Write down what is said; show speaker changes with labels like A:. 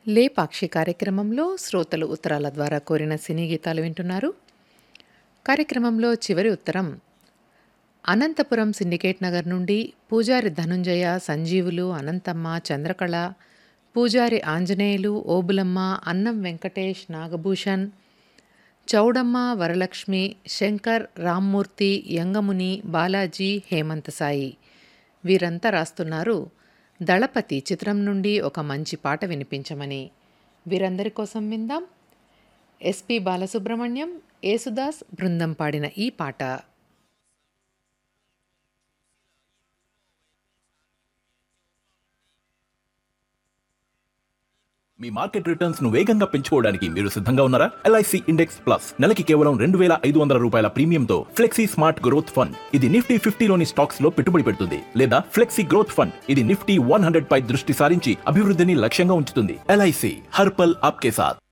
A: లేపాక్షి కార్యక్రమంలో శ్రోతలు ఉత్తరాల ద్వారా కోరిన సినీ గీతాలు వింటున్నారు కార్యక్రమంలో చివరి ఉత్తరం అనంతపురం సిండికేట్ నగర్ నుండి పూజారి ధనుంజయ సంజీవులు అనంతమ్మ చంద్రకళ పూజారి ఆంజనేయులు ఓబులమ్మ అన్నం వెంకటేష్ నాగభూషణ్ చౌడమ్మ వరలక్ష్మి శంకర్ రామ్మూర్తి యంగముని బాలాజీ హేమంత్ సాయి వీరంతా రాస్తున్నారు దళపతి చిత్రం నుండి ఒక మంచి పాట వినిపించమని వీరందరి కోసం విందాం ఎస్పి బాలసుబ్రహ్మణ్యం యేసుదాస్ బృందం పాడిన ఈ పాట
B: మీ మార్కెట్ రిటర్న్స్ ను వేగంగా పెంచుకోవడానికి మీరు సిద్ధంగా ఉన్నారా ఎల్ఐసి ఇండెక్స్ ప్లస్ నెలకి కేవలం రెండు వేల ఐదు వందల రూపాయల ప్రీమియంతో ఫ్లెక్సీ స్మార్ట్ గ్రోత్ ఫండ్ ఇది నిఫ్టీ ఫిఫ్టీలోని స్టాక్స్ లో పెట్టుబడి పెడుతుంది లేదా ఫ్లెక్సీ గ్రోత్ ఫండ్ ఇది నిఫ్టీ వన్ హండ్రెడ్ పై దృష్టి సారించి అభివృద్ధిని లక్ష్యంగా ఉంచుతుంది ఎల్ఐసి హర్పల్ ఆప్కే సాత్